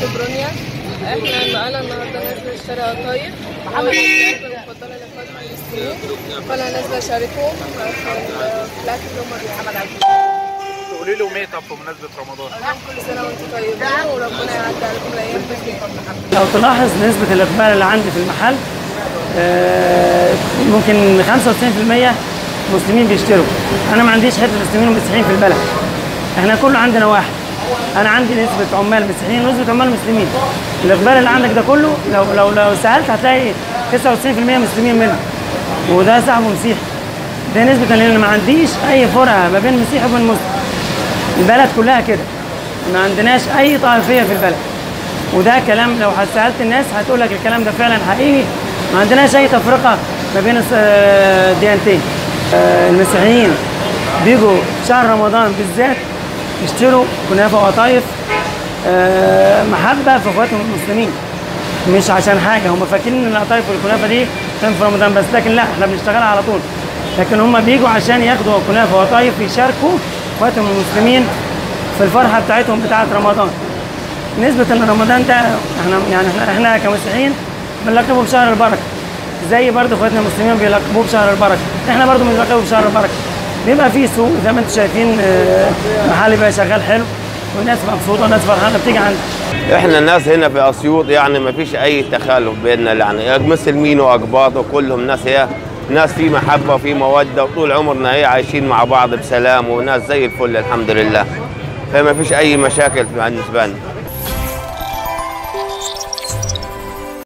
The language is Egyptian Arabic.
برونيا احنا معانا النهارده نازله نشتري قطايف محمد المفضله لاخواتنا المسلمين فانا نازله اشاركهم في الاكل اللي هم بيعملوا تقولي لهم ايه طب بمناسبه رمضان؟ كل سنه وانتم طيبين وربنا يعدي عليكم الايام بخير لو تلاحظ نسبة الإقبال اللي عندي في المحل آه، ممكن 95% مسلمين بيشتروا أنا ما عنديش حتة مسلمين ومسيحيين في البلد إحنا كله عندنا واحد أنا عندي نسبة عمال مسيحيين ونسبة عمال مسلمين الإقبال اللي عندك ده كله لو لو لو سألت هتلاقي 99% مسلمين منهم وده صاحبه مسيحي ده نسبة لأن ما عنديش أي فرقة ما بين مسيحي وبين مسلم البلد كلها كده ما عندناش أي طائفية في البلد وده كلام لو سالت الناس هتقول لك الكلام ده فعلا حقيقي ما عندناش اي تفرقه ما بين الس- آه، الديانتين آه، المسيحيين بيجوا في شهر رمضان بالذات يشتروا كنافه وقطايف آه، محبه في اخواتهم المسلمين مش عشان حاجه هم فاكرين ان القطايف والكنافه دي كان في رمضان بس لكن لا احنا بنشتغلها على طول لكن هم بيجوا عشان ياخدوا كنافه وقطايف يشاركوا اخواتهم المسلمين في الفرحه بتاعتهم بتاعت رمضان نسبة ان رمضان ده احنا يعني احنا, احنا كمسيحيين بنلقبه بشهر البركة زي برضه اخواتنا المسلمين بيلقبوه بشهر البركة احنا برضه بنلقبه بشهر البركة بيبقى فيه سوق زي ما انتم شايفين اه، محل بيبقى شغال حلو والناس مبسوطة والناس فرحانة بتيجي عندنا احنا الناس هنا في اسيوط يعني ما فيش اي تخلف بيننا يعني مسلمين واقباط وكلهم ناس هي ناس في محبه وفي موده وطول عمرنا هي عايشين مع بعض بسلام وناس زي الفل الحمد لله فما فيش اي مشاكل بالنسبه لنا